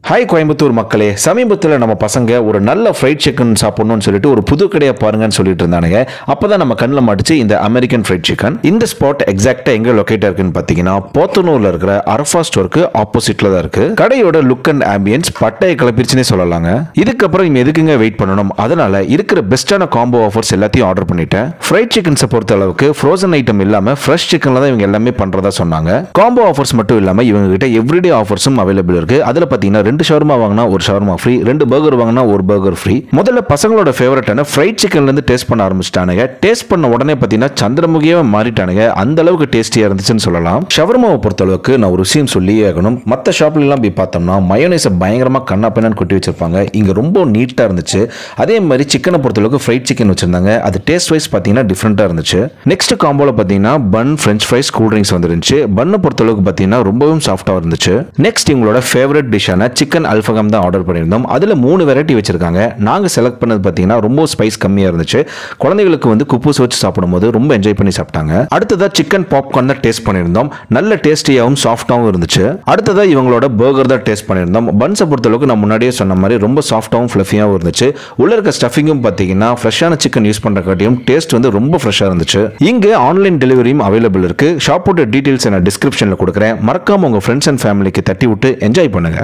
hi Coimbatore மக்களே சமீபத்தில் நம்ம பசங்க ஒரு நல்ல ஃப்ரைட் சிக்கன் சாப்பிடணும்னு சொல்லிட்டு ஒரு புது கடையை பாருங்கன்னு சொல்லிட்டு இருந்தானுங்க அப்பதான் நம்ம கண்ணில் மாட்டுச்சு இந்த அமெரிக்கன் ஃப்ரைட் சிக்கன் இந்த ஸ்பாட் எக்ஸாக்டா எங்க லொக்கேட் இருக்குன்னு பார்த்தீங்கன்னா போத்தனூர்ல இருக்கிற அரஃபா ஸ்டோருக்கு ஆப்போசிட்ல தான் இருக்கு கடையோட லுக் அண்ட் ஆம்பியன்ஸ் பட்டையை கிளப்பிருச்சுன்னே சொல்லலாங்க இதுக்கப்புறம் இங்க எதுக்குங்க வெயிட் பண்ணணும் அதனால இருக்கிற பெஸ்ட்டான காம்போ ஆஃபர்ஸ் எல்லாத்தையும் ஆர்டர் பண்ணிட்டேன் ஃப்ரைட் சிக்கன்ஸை பொறுத்த அளவுக்கு ஃப்ரோசன் ஐட்டம் இல்லாம ஃப்ரெஷ் சிக்கன்ல தான் இவங்க எல்லாமே பண்றதா சொன்னாங்க காம்போ ஆஃபர்ஸ் மட்டும் இல்லாம இவங்க கிட்ட எவ்ரிடே ஆஃபர்ஸும் அவைலபிள் இருக்கு அதுல பாத்தீங்கன்னா ரெண்டு ஷவர்மா வாங்கினா ஒரு ஷவர்மா ஃப்ரீ ரெண்டு பர்கர் வாங்கினா ஒரு பர்கர் ஃப்ரீ முதல்ல பசங்களோட ஃபேவரட்டான ஃப்ரைட் சிக்கன்ல இருந்து டேஸ்ட் பண்ண ஆரம்பிச்சிட்டானுங்க டேஸ்ட் பண்ண உடனே பாத்தீங்கன்னா சந்திரமுகியே மாறிட்டானுங்க அந்த அளவுக்கு டேஸ்டியா இருந்துச்சுன்னு சொல்லலாம் ஷவர்மாவை பொறுத்த அளவுக்கு நான் ஒரு விஷயம் சொல்லியே ஆகணும் மற்ற ஷாப்ல எல்லாம் போய் பார்த்தோம்னா மயோனைஸை பயங்கரமா கண்ணா பின்னான்னு கொட்டி வச்சிருப்பாங்க இங்க ரொம்ப நீட்டா இருந்துச்சு அதே மாதிரி சிக்கனை பொறுத்த அளவுக்கு ஃப்ரைட் சிக்கன் வச்சிருந்தாங்க அது டேஸ்ட் வைஸ் பாத்தீங்கன்னா டிஃப்ரெண்டா இருந்துச்சு நெக்ஸ்ட் காம்போல பாத்தீங்கன்னா bun french fries cool drinks வந்துருந்துச்சு பண்ணை பொறுத்த அளவுக்கு பாத்தீங்கன்னா ரொம்பவும் சாஃப்டா இருந்துச்சு நெக்ஸ்ட் இவங்களோட ஃபேவரட் டிஷ்ஷான சிக்கன் அல்ஃபகம் தான் ஆர்டர் பண்ணியிருந்தோம் அதுல மூணு வெரைட்டி வச்சிருக்காங்க நாங்க செலக்ட் பண்ணது பாத்தீங்கன்னா ரொம்ப ஸ்பைஸ் கம்மியா இருந்துச்சு குழந்தைகளுக்கு வந்து குப்பூஸ் வச்சு சாப்பிடும்போது ரொம்ப என்ஜாய் பண்ணி சாப்பிட்டாங்க அடுத்ததா சிக்கன் பாப்கார்ன் தான் டேஸ்ட் பண்ணியிருந்தோம் நல்ல டேஸ்டியாகவும் சாஃப்டாகவும் இருந்துச்சு அடுத்ததா இவங்களோட பர்கர் தான் டேஸ்ட் பண்ணியிருந்தோம் பன்ஸை பொறுத்த அளவுக்கு நான் முன்னாடியே சொன்ன மாதிரி ரொம்ப சாஃப்டாகவும் ஃப்ளஃபியாகவும் இருந்துச்சு உள்ள இருக்க ஸ்டஃபிங்கும் பார்த்தீங்கன்னா ஃப்ரெஷ்ஷான சிக்கன் யூஸ் பண்ற காட்டியும் டேஸ்ட் வந்து ரொம்ப ஃப்ரெஷ்ஷாக இருந்துச்சு இங்கே ஆன்லைன் டெலிவரியும் அவைலபிள் இருக்கு ஷாப்போட டீடைல்ஸ் நான் டிஸ்கிரிப்ஷனில் கொடுக்குறேன் மறக்காம உங்க ஃப்ரெண்ட்ஸ் அண்ட் ஃபேமிலிக்கு தட்டி விட்டு என்ஜாய் பண்ணுங்க